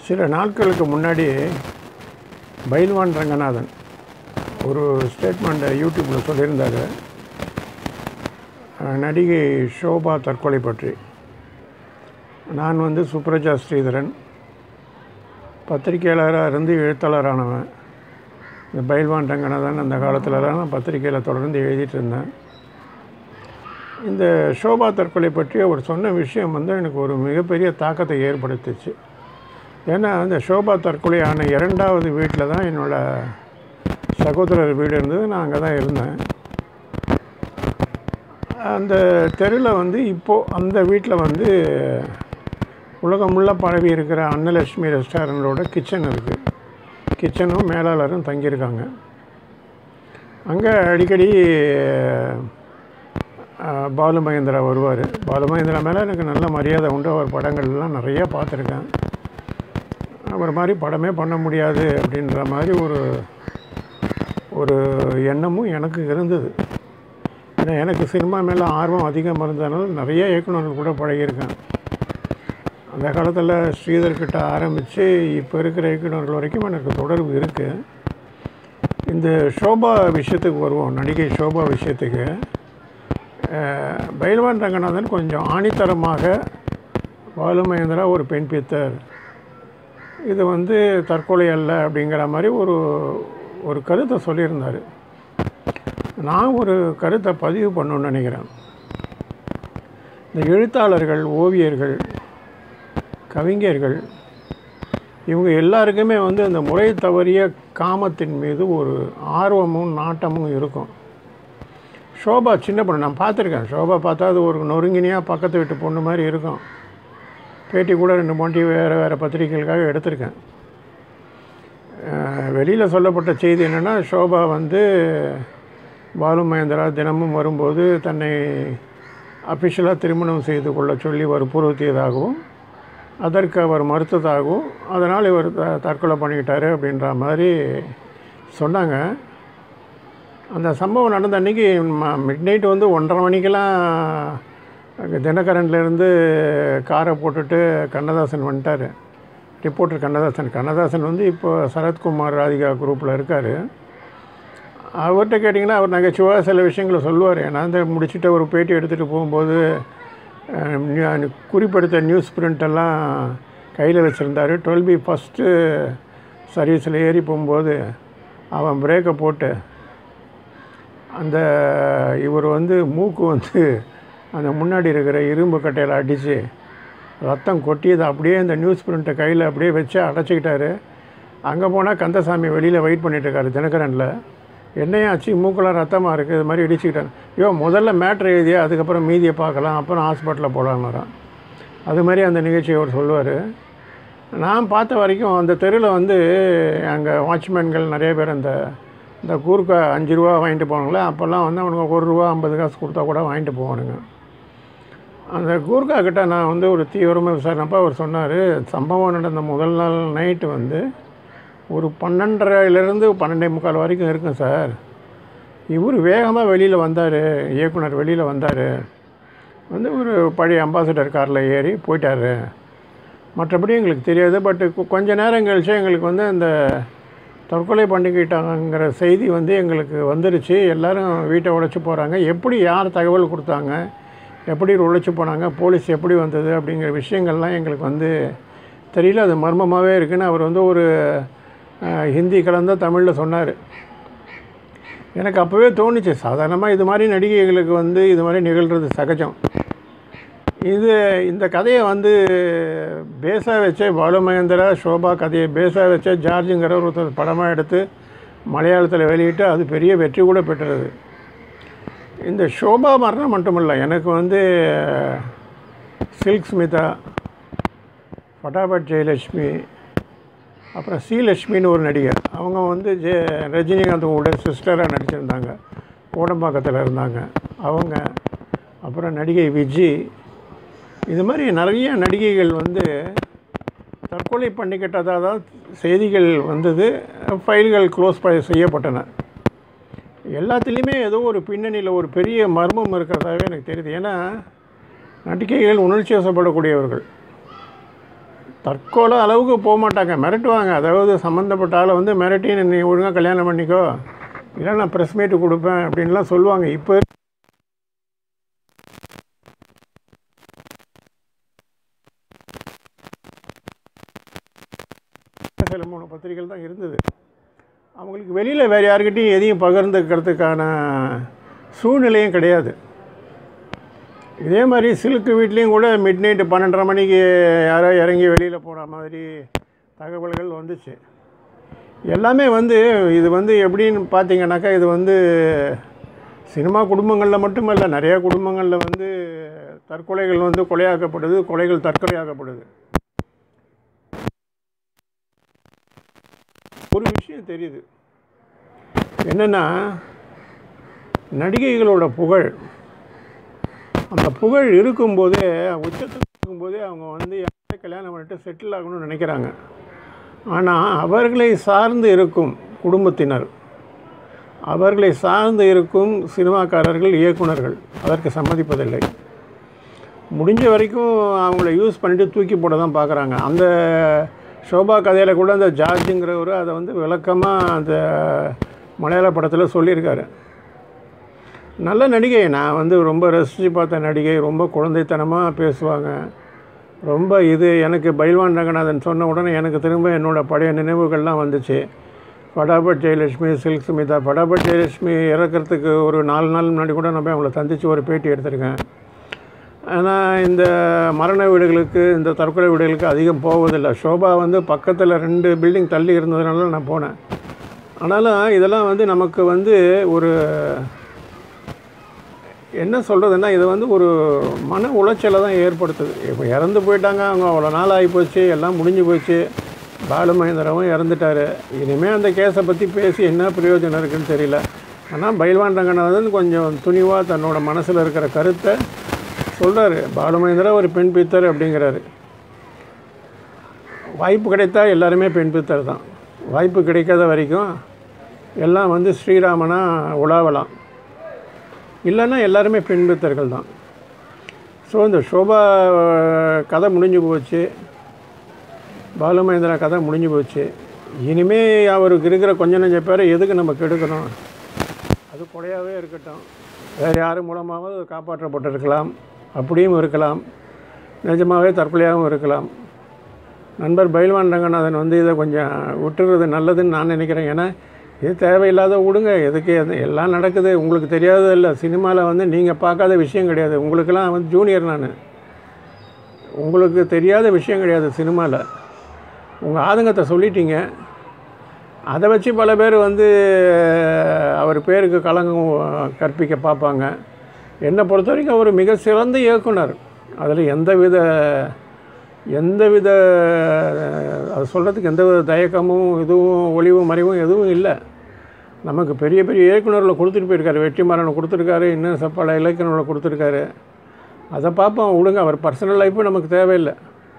சில நாட்களுக்கு முன்னாடி பைல்வான் ரங்கநாதன் ஒரு ஸ்டேட்மெண்ட்டை யூடியூப்பில் சொல்லியிருந்தார் அஹ், நடிகை ஷோபா தற்கொலை பற்றி நான் வந்து சுப்ரஜா ஸ்ரீதரன் பத்திரிகையாளராக இருந்து எழுத்தாளரானவன் இந்த பைல்வான் ரங்கநாதன் அந்த காலத்துலலாம் நான் பத்திரிக்கையில் தொடர்ந்து எழுதிட்டு இருந்தேன் இந்த ஷோபா தற்கொலை பற்றி அவர் சொன்ன விஷயம் வந்து எனக்கு ஒரு மிகப்பெரிய தாக்கத்தை ஏற்படுத்துச்சு ஏன்னா அந்த ஷோபா தற்கொலை ஆன இரண்டாவது வீட்டில் தான் என்னோடய சகோதரர் வீடு இருந்தது நான் அங்கே தான் இருந்தேன் அந்த தெருவில் வந்து இப்போது அந்த வீட்டில் வந்து உலகமுள்ள பரவி இருக்கிற அன்னலட்சுமி ரெஸ்டாரண்ட்டோட கிச்சன் இருக்குது கிச்சனும் மேலாளரும் தங்கியிருக்காங்க அங்கே அடிக்கடி அஹ், பாலு மகேந்திரா வருவார் பாலு மகேந்திரா மேலே எனக்கு நல்ல மரியாதை உண்டு அவர் படங்கள்லாம் நிறைய பார்த்துருக்கேன் அவர் மாதிரி படமே பண்ண முடியாது அப்படின்ற மாதிரி ஒரு ஒரு எண்ணமும் எனக்கு இருந்தது ஏன்னா எனக்கு சினிமா மேலே ஆர்வம் அதிகமாக இருந்ததுனால நிறைய இயக்குனர்கள் கூட பழகியிருக்கேன் அந்த காலத்தில் ஸ்ரீதர் கிட்ட ஆரம்பித்து இப்போ இருக்கிற இயக்குனர்கள் வரைக்கும் எனக்கு தொடர்பு இருக்குது இந்த ஷோபா விஷயத்துக்கு வருவோம் நடிகை ஷோபா விஷயத்துக்கு அஹ், பைல்வான் ரங்கநாதன் கொஞ்சம் ஆணித்தரமாக பாலு மகேந்திரா ஒரு பெண் பித்தர் இது வந்து தற்கொலை அல்ல அப்படிங்கிற மாதிரி ஒரு ஒரு கருத்தை சொல்லியிருந்தார் நான் ஒரு கருத்தை பதிவு பண்ணணும்னு நினைக்கிறேன் இந்த எழுத்தாளர்கள் ஓவியர்கள் கவிஞர்கள் இவங்க எல்லாருக்குமே வந்து அந்த முறை தவறிய காமத்தின் மீது ஒரு ஆர்வமும் நாட்டமும் இருக்கும் ஷோபா சின்ன பொண்ணு நான் பார்த்துருக்கேன் ஷோபா பார்த்தா அது ஒரு நொறுங்கினியாக பக்கத்து வீட்டு பொண்ணு மாதிரி இருக்கும் பேட்டி கூட ரெண்டு மூட்டி வேறு வேறு பத்திரிகைகளுக்காக எடுத்திருக்கேன் வெளியில் சொல்லப்பட்ட செய்தி என்னென்னா ஷோபா வந்து பாலு மகேந்திரா தினமும் வரும்போது தன்னை அஃபிஷியலாக திருமணம் செய்து கொள்ள சொல்லி வற்புறுத்தியதாகவும் அதற்கு அவர் மறுத்ததாகவும் அதனால் இவர் த தற்கொலை பண்ணிக்கிட்டாரு அப்படின்ற மாதிரி சொன்னாங்க அந்த சம்பவம் நடந்த அன்றைக்கி மிட் நைட் வந்து ஒன்றரை மணிக்கெல்லாம் தினகரன்லேருந்து காரை போட்டுட்டு கண்ணதாசன் வந்துட்டார் ரிப்போர்ட்டர் கண்ணதாசன் கண்ணதாசன் வந்து இப்போ சரத்குமார் ராதிகா குரூப்பில் இருக்கார் அவர்கிட்ட கேட்டிங்கன்னா அவர் நகைச்சுவாக சில விஷயங்களை சொல்லுவார் நான் அந்த முடிச்சுட்டு ஒரு பேட்டி எடுத்துகிட்டு போகும்போது அஹ், நியூ- குறிப்பெடுத்த நியூஸ் பிரிண்டெல்லாம் கையில் வச்சுருந்தார் டுவெல் பி ஃபஸ்ட்டு சர்வீஸில் ஏறி போகும்போது அவன் பிரேக்கை போட்டு அந்த இவர் வந்து மூக்கு வந்து அந்த முன்னாடி இருக்கிற இரும்பு கட்டையில் அடித்து ரத்தம் கொட்டி அதை அப்படியே இந்த நியூஸ் பிரிண்ட்டை கையில் அப்படியே வச்சு அடைச்சிக்கிட்டாரு அங்கே போனால் கந்தசாமி வெளியில் வெயிட் பண்ணிட்டு இருக்காரு தினகரனில் என்னையும் ஆச்சு மூக்கெல்லாம் ரத்தமாக இருக்குது இது மாதிரி இடிச்சுக்கிட்டாரு ஐயோ முதல்ல மேட்ரு எழுதியா அதுக்கப்புறம் மீதியை பார்க்கலாம் அப்புறம் ஹாஸ்பிட்டலில் போகலான்னாராம் அது மாதிரி அந்த நிகழ்ச்சியை அவர் சொல்லுவார் நான் பார்த்த வரைக்கும் அந்த தெருவில் வந்து அங்கே வாட்ச்மேன்கள் நிறைய பேர் அந்த இந்த கூர்க்கா அஞ்சு ரூபா வாங்கிட்டு போனாங்களே அப்போல்லாம் வந்து அவனுங்க ஒரு ரூபா ஐம்பது காசு கொடுத்தா கூட வாங்கிட்டு போவானுங்க அந்த கூர்க்கா கிட்ட நான் வந்து ஒரு தீவிரமாக விசாரினப்போ அவர் சொன்னார் சம்பவம் நடந்த முதல் நாள் நைட்டு வந்து ஒரு பன்னெண்டரைலேருந்து பன்னெண்டே முக்கால் வரைக்கும் இருக்கும் சார் இவர் வேகமாக வெளியில் வந்தார் இயக்குனர் வெளியில் வந்தார் வந்து ஒரு பழைய அம்பாசிடர் காரில் ஏறி போயிட்டார் மற்றபடி எங்களுக்கு தெரியாது பட் கொஞ்ச நேரம் கழிச்சு எங்களுக்கு வந்து அந்த தற்கொலை பண்ணிக்கிட்டாங்கிற செய்தி வந்து எங்களுக்கு வந்துருச்சு எல்லாரும் வீட்டை உழைச்சி போகிறாங்க எப்படி யார் தகவல் கொடுத்தாங்க எப்படி உழைச்சி போனாங்க போலீஸ் எப்படி வந்தது அப்படிங்கிற விஷயங்கள்லாம் எங்களுக்கு வந்து தெரியல அது மர்மமாகவே இருக்குன்னு அவர் வந்து ஒரு அஹ், ஹிந்தி கலந்த தமிழில் சொன்னார் எனக்கு அப்போவே தோணுச்சு சாதாரணமாக இது மாதிரி நடிகைகளுக்கு வந்து இது மாதிரி நிகழ்கிறது சகஜம் இது இந்த கதையை வந்து பேஸாக வச்சே பாலு மகேந்திரா ஷோபா கதையை பேஸாக வச்சே ஜார்ஜுங்கிற ஒருத்தர் படமாக எடுத்து மலையாளத்தில் வெளியிட்டு அது பெரிய வெற்றி கூட பெற்றது இந்த ஷோபா மரணம் மட்டுமில்லை எனக்கு வந்து சில்க் ஸ்மிதா ஃபட்டாபட் ஜெயலட்சுமி அப்புறம் ஸ்ரீலட்சுமின்னு ஒரு நடிகர் அவங்க வந்து ஜெ ரஜினிகாந்த் கூட சிஸ்டராக நடிச்சிருந்தாங்க கோடம்பாக்கத்தில் இருந்தாங்க அவங்க அப்புறம் நடிகை விஜி இது மாதிரி நிறைய நடிகைகள் வந்து தற்கொலை பண்ணிக்கிட்டதாக தான் செய்திகள் வந்தது ஃபைல்கள் க்ளோஸ் ப செய்யப்பட்டன எல்லாத்துலேயுமே ஏதோ ஒரு பின்னணியில் ஒரு பெரிய மர்மம் இருக்கிறதாவே எனக்கு தெரியுது ஏன்னா நடிகைகள் உணர்ச்சி வசப்படக்கூடியவர்கள் தற்கொலை அளவுக்கு போக மாட்டாங்க மிரட்டுவாங்க அதாவது சம்மந்தப்பட்ட ஆளை வந்து மிரட்டி நீ ஒழுங்காக கல்யாணம் பண்ணிக்கோ இல்லை நான் ப்ரெஸ் மீட்டு கொடுப்பேன் அப்படின்லாம் சொல்லுவாங்க இப்போ சில மூணு பத்திரிகைகள் தான் இருந்தது அவங்களுக்கு வெளியில் வேறு யாருக்கிட்டையும் எதையும் பகிர்ந்துக்கிறதுக்கான சூழ்நிலையும் கிடையாது இதே மாதிரி சிலுக்கு வீட்லேயும் கூட மிட் நைட்டு பன்னெண்டரை மணிக்கு யாரோ இறங்கி வெளியில் போகிற மாதிரி தகவல்கள் வந்துச்சு எல்லாமே வந்து இது வந்து எப்படின்னு பார்த்தீங்கன்னாக்கா இது வந்து சினிமா குடும்பங்களில் மட்டுமல்ல நிறையா குடும்பங்களில் வந்து தற்கொலைகள் வந்து கொலையாக்கப்படுது கொலைகள் தற்கொலையாக்கப்படுது ஒரு விஷயம் தெரியுது என்னென்னா நடிகைகளோட புகழ் அந்த புகழ் இருக்கும்போதே உச்சத்தில் இருக்கும்போதே அவங்க வந்து யாரையும் கல்யாணம் பண்ணிட்டு செட்டில் ஆகணும்னு நினைக்கிறாங்க ஆனால் அவர்களை சார்ந்து இருக்கும் குடும்பத்தினர் அவர்களை சார்ந்து இருக்கும் சினிமாக்காரர்கள் இயக்குனர்கள் அதற்கு சம்மதிப்பதில்லை முடிஞ்ச வரைக்கும் அவங்கள யூஸ் பண்ணிட்டு தூக்கி போட தான் பார்க்குறாங்க அந்த ஷோபா கதையில் கூட அந்த ஜார்ஜுங்கிறவர் அதை வந்து விளக்கமாக அந்த மலையாள படத்தில் சொல்லியிருக்காரு நல்ல நடிகை நான் வந்து ரொம்ப ரசித்து பார்த்த நடிகை ரொம்ப குழந்தைத்தனமாக பேசுவாங்க ரொம்ப இது எனக்கு பைல்வான் ரங்கநாதன் சொன்ன உடனே எனக்கு திரும்ப என்னோடய பழைய நினைவுகள்லாம் வந்துச்சு படாபட் ஜெயலட்சுமி சில்க் சுமிதா படாபட் ஜெயலட்சுமி இறக்கிறதுக்கு ஒரு நாலு நாள் முன்னாடி கூட நான் போய் அவங்கள சந்தித்து ஒரு பேட்டி எடுத்திருக்கேன் ஆனால் இந்த மரண வீடுகளுக்கு இந்த தற்கொலை வீடுகளுக்கு அதிகம் போவதில்லை ஷோபா வந்து பக்கத்தில் ரெண்டு பில்டிங் தள்ளி இருந்ததுனால நான் போனேன் ஆனாலும் இதெல்லாம் வந்து நமக்கு வந்து ஒரு என்ன சொல்கிறதுன்னா இது வந்து ஒரு மன உளைச்சலை தான் ஏற்படுத்துது இப்போ இறந்து போயிட்டாங்க அவங்க அவ்வளோ நாள் ஆகி போச்சு எல்லாம் முடிஞ்சு போச்சு பாலு மகேந்திராவும் இறந்துட்டார் இனிமேல் அந்த கேஸை பற்றி பேசி என்ன பிரயோஜனம் இருக்குன்னு தெரியல ஆனால் பைல்வான் ரங்கநாதன் கொஞ்சம் துணிவாக தன்னோட மனசில் இருக்கிற கருத்தை சொல்கிறாரு பாலு மகேந்திரா ஒரு பெண் பித்தர் அப்படிங்கிறாரு வாய்ப்பு கிடைத்தா எல்லாருமே பெண் பித்தர் தான் வாய்ப்பு கிடைக்காத வரைக்கும் எல்லாம் வந்து ஸ்ரீராமனா உலாவலாம் இல்லைன்னா எல்லாருமே பெண் பித்தர்கள் தான் ஸோ இந்த ஷோபா கதை முடிஞ்சு போச்சு பாலுமகேந்திரா கதை முடிஞ்சு போச்சு இனிமே அவருக்கு இருக்கிற கொஞ்ச நஞ்ச பேரை எதுக்கு நம்ம கெடுக்கணும் அது கொடையாகவே இருக்கட்டும் வேறு யார் மூலமாவது காப்பாற்றப்பட்டிருக்கலாம் அப்படியும் இருக்கலாம் நிஜமாகவே தற்கொலையாகவும் இருக்கலாம் நண்பர் பைல்வான் ரங்கநாதன் வந்து இதை கொஞ்சம் விட்டுறது நல்லதுன்னு நான் நினைக்கிறேன் ஏன்னா இது தேவையில்லாத விடுங்க எதுக்கு எது எல்லாம் நடக்குது உங்களுக்கு தெரியாதது இல்லை சினிமாவில் வந்து நீங்கள் பார்க்காத விஷயம் கிடையாது உங்களுக்கெல்லாம் வந்து ஜூனியர் நான் உங்களுக்கு தெரியாத விஷயம் கிடையாது சினிமாவில் உங்கள் ஆதங்கத்தை சொல்லிட்டீங்க அதை வச்சு பல பேர் வந்து அவர் பேருக்கு களங்கம் கற்பிக்க பார்ப்பாங்க என்னை பொறுத்த வரைக்கும் அவர் மிக சிறந்த இயக்குனர் அதில் எந்தவித எந்தவித அது சொல்கிறதுக்கு எந்தவித தயக்கமும் இதுவும் ஒளிவும் மறைவும் எதுவும் இல்லை நமக்கு பெரிய பெரிய இயக்குனர்களை கொடுத்துட்டு போயிருக்காரு வெற்றிமாறனை கொடுத்துருக்காரு இன்னும் ச- பல இலக்கியங்களை கொடுத்துருக்காரு அதை பார்ப்போம் விடுங்க அவர் பர்சனல் லைஃப்பு நமக்கு தேவையில்லை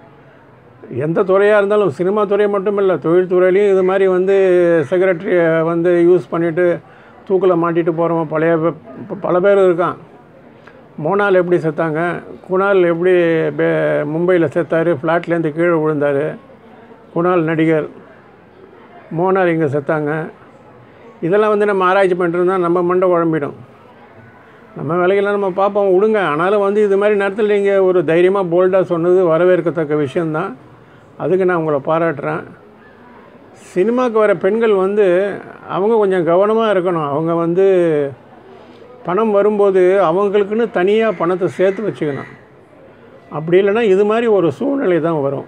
எந்த துறையாக இருந்தாலும் சினிமா துறை மட்டும் இல்லை தொழில்துறையிலையும் இது மாதிரி வந்து செக்ரட்டரியை வந்து யூஸ் பண்ணிவிட்டு தூக்கில் மாட்டிட்டு போகிறவன் பழைய ப- ப- பல பேர் இருக்கான் மோனால் எப்படி செத்தாங்க குணால் எப்படி பே மும்பையில் செத்தார் ஃப்ளாட்லேருந்து கீழே விழுந்தார் குணால் நடிகர் மோனால் இங்கே செத்தாங்க இதெல்லாம் வந்து நம்ம ஆராய்ச்சி பண்ணிட்டு இருந்தால் நம்ம மண்டை குழம்பிடும் நம்ம வேலைகள்லாம் நம்ம பார்ப்போம் விடுங்க ஆனாலும் வந்து இது மாதிரி நேரத்தில் நீங்கள் ஒரு தைரியமாக போல்டாக சொன்னது வரவேற்கத்தக்க விஷயந்தான் அதுக்கு நான் உங்களை பாராட்டுறேன் சினிமாவுக்கு வர பெண்கள் வந்து அவங்க கொஞ்சம் கவனமாக இருக்கணும் அவங்க வந்து பணம் வரும்போது அவங்களுக்குன்னு தனியாக பணத்தை சேர்த்து வச்சுக்கணும் அப்படி இல்லைன்னா இது மாதிரி ஒரு சூழ்நிலை தான் வரும்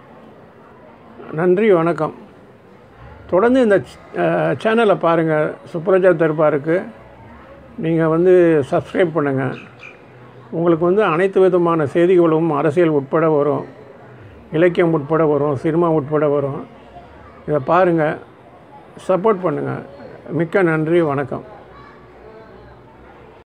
நன்றி வணக்கம் தொடர்ந்து இந்த சேனலை பாருங்கள் சுப்ரஜா தர்பாருக்கு நீங்கள் வந்து சப்ஸ்கிரைப் பண்ணுங்கள் உங்களுக்கு வந்து அனைத்து விதமான செய்திகளும் அரசியல் உட்பட வரும் இலக்கியம் உட்பட வரும் சினிமா உட்பட வரும் இதை பாருங்கள் சப்போர்ட் பண்ணுங்கள் மிக்க நன்றி வணக்கம்